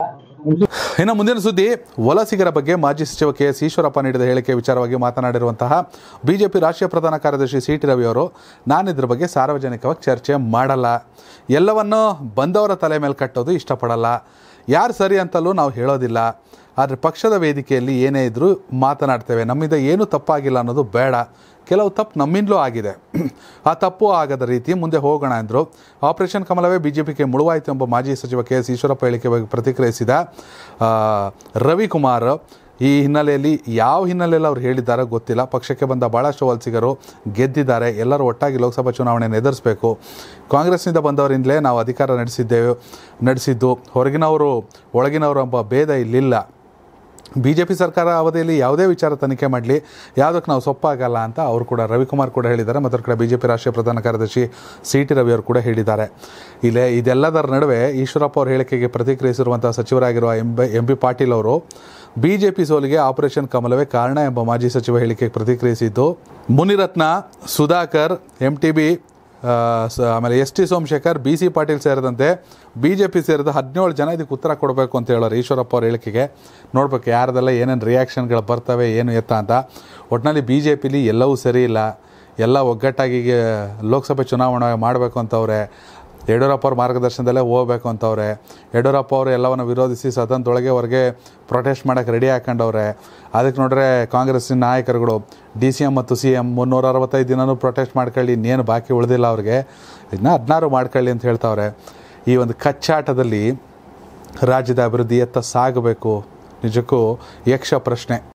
ಇನ್ನು ಮುಂದಿನ ಸುದ್ದಿ ವಲಸಿಗರ ಬಗ್ಗೆ ಮಾಜಿ ಸಚಿವ ಕೆ ಎಸ್ ಈಶ್ವರಪ್ಪ ನೀಡಿದ ಹೇಳಿಕೆ ವಿಚಾರವಾಗಿ ಮಾತನಾಡಿರುವಂತಹ ಬಿಜೆಪಿ ರಾಷ್ಟ್ರೀಯ ಪ್ರಧಾನ ಕಾರ್ಯದರ್ಶಿ ಸಿ ಟಿ ರವಿ ಅವರು ನಾನು ಇದ್ರ ಬಗ್ಗೆ ಸಾರ್ವಜನಿಕವಾಗಿ ಚರ್ಚೆ ಮಾಡಲ್ಲ ಎಲ್ಲವನ್ನೂ ಬಂದವರ ತಲೆ ಮೇಲೆ ಕಟ್ಟೋದು ಇಷ್ಟಪಡಲ್ಲ ಯಾರು ಸರಿ ಅಂತಲೂ ನಾವು ಹೇಳೋದಿಲ್ಲ ಆದರೆ ಪಕ್ಷದ ವೇದಿಕೆಯಲ್ಲಿ ಏನೇ ಇದ್ದರೂ ಮಾತನಾಡ್ತೇವೆ ನಮ್ಮಿಂದ ಏನೂ ತಪ್ಪಾಗಿಲ್ಲ ಅನ್ನೋದು ಬೇಡ ಕೆಲವು ತಪ್ಪು ನಮ್ಮಿಂದಲೂ ಆಗಿದೆ ಆ ತಪ್ಪು ಆಗದ ರೀತಿ ಮುಂದೆ ಹೋಗೋಣ ಎಂದರು ಆಪರೇಷನ್ ಕಮಲವೇ ಬಿಜೆಪಿಗೆ ಮುಳುವಾಯಿತು ಎಂಬ ಮಾಜಿ ಸಚಿವ ಕೆ ಎಸ್ ಈಶ್ವರಪ್ಪ ಹೇಳಿಕೆ ಬಗ್ಗೆ ಪ್ರತಿಕ್ರಿಯಿಸಿದ ಆ, ರವಿಕುಮಾರ್ ಈ ಹಿನ್ನೆಲೆಯಲ್ಲಿ ಯಾವ ಹಿನ್ನೆಲೆಯಲ್ಲಿ ಅವ್ರು ಹೇಳಿದ್ದಾರೋ ಗೊತ್ತಿಲ್ಲ ಪಕ್ಷಕ್ಕೆ ಬಂದ ಭಾಳಷ್ಟು ವಲಸಿಗರು ಗೆದ್ದಿದ್ದಾರೆ ಎಲ್ಲರೂ ಒಟ್ಟಾಗಿ ಲೋಕಸಭಾ ಚುನಾವಣೆಯನ್ನು ಎದುರಿಸಬೇಕು ಕಾಂಗ್ರೆಸ್ನಿಂದ ಬಂದವರಿಂದಲೇ ನಾವು ಅಧಿಕಾರ ನಡೆಸಿದ್ದೇವೆ ನಡೆಸಿದ್ದು ಹೊರಗಿನವರು ಒಳಗಿನವರು ಎಂಬ ಭೇದ ಇಲ್ಲಿಲ್ಲ ಬಿ ಜೆ ಪಿ ಸರ್ಕಾರ ಅವಧಿಯಲ್ಲಿ ಯಾವುದೇ ವಿಚಾರ ತನಿಖೆ ಮಾಡಲಿ ಯಾವುದಕ್ಕೆ ನಾವು ಸೊಪ್ಪಾಗಲ್ಲ ಅಂತ ಅವರು ಕೂಡ ರವಿಕುಮಾರ್ ಕೂಡ ಹೇಳಿದ್ದಾರೆ ಮತ್ತೊಂದು ಕಡೆ ಬಿ ಜೆ ಪಿ ರಾಷ್ಟ್ರೀಯ ಪ್ರಧಾನ ಕಾರ್ಯದರ್ಶಿ ಸಿ ಟಿ ರವಿ ಅವರು ಕೂಡ ಹೇಳಿದ್ದಾರೆ ಇಲ್ಲೇ ಇದೆಲ್ಲದರ ನಡುವೆ ಈಶ್ವರಪ್ಪ ಅವರ ಹೇಳಿಕೆಗೆ ಪ್ರತಿಕ್ರಿಯಿಸಿರುವಂಥ ಸಚಿವರಾಗಿರುವ M B M B Patil ಅವರು ಬಿ ಜೆ ಪಿ ಸೋಲಿಗೆ ಆಪರೇಷನ್ ಕಮಲವೇ ಕಾರಣ ಎಂಬ ಮಾಜಿ ಸಚಿವ ಹೇಳಿಕೆಗೆ ಪ್ರತಿಕ್ರಿಯಿಸಿದ್ದು Munirathna Sudhakar M T B ಆ, ಸ- ಆಮೇಲೆ S T Somashekhar B C Patil ಸೇರಿದಂತೆ ಬಿ ಜೆ ಪಿ ಸೇರಿದ ಹದಿನೇಳು ಜನ ಇದಕ್ಕೆ ಉತ್ತರ ಕೊಡಬೇಕು ಅಂತ ಹೇಳೋರು ಈಶ್ವರಪ್ಪ ಅವ್ರ ಹೇಳಿಕೆಗೆ ನೋಡ್ಬೇಕು ಯಾರ್ದೆಲ್ಲ ಏನೇನು ರಿಯಾಕ್ಷನ್ಗಳು ಬರ್ತವೆ ಏನು ಎತ್ತ ಅಂತ ಒಟ್ಟಿನಲ್ಲಿ ಬಿ ಜೆ ಪಿಲಿ ಎಲ್ಲವೂ ಸರಿ ಇಲ್ಲ ಎಲ್ಲ ಒಗ್ಗಟ್ಟಾಗಿ ಈಗ ಲೋಕಸಭೆ ಚುನಾವಣೆ ಮಾಡಬೇಕು ಅಂತವ್ರೆ ಯಡಿಯೂರಪ್ಪ ಅವ್ರ ಮಾರ್ಗದರ್ಶನದಲ್ಲೇ ಹೋಗ್ಬೇಕು ಅಂತವ್ರೆ ಯಡಿಯೂರಪ್ಪ ಅವರು ಎಲ್ಲವನ್ನು ವಿರೋಧಿಸಿ ಸದನದೊಳಗೆ ಹೊರಗೆ ಪ್ರೊಟೆಸ್ಟ್ ಮಾಡೋಕ್ಕೆ ರೆಡಿ ಹಾಕೊಂಡವ್ರೆ ಅದಕ್ಕೆ ನೋಡ್ರೆ ಕಾಂಗ್ರೆಸ್ಸಿನ ನಾಯಕರುಗಳು ಡಿ ಸಿ ಎಮ್ ಮತ್ತು ಸಿ ಎಮ್ ಮುನ್ನೂರ ಅರವತ್ತೈದು ದಿನನೂ ಪ್ರೊಟೆಸ್ಟ್ ಮಾಡ್ಕೊಳ್ಳಿ ಇನ್ನೇನು ಬಾಕಿ ಉಳಿದಿಲ್ಲ ಅವ್ರಿಗೆ ಇದನ್ನ ಹದಿನಾರು ಮಾಡ್ಕೊಳ್ಳಿ ಅಂತ ಹೇಳ್ತಾವ್ರೆ ಈ ಒಂದು ಕಚ್ಚಾಟದಲ್ಲಿ ರಾಜ್ಯದ ಅಭಿವೃದ್ಧಿ ಎತ್ತ ಸಾಗಬೇಕು ನಿಜಕ್ಕೂ ಯಕ್ಷ ಪ್ರಶ್ನೆ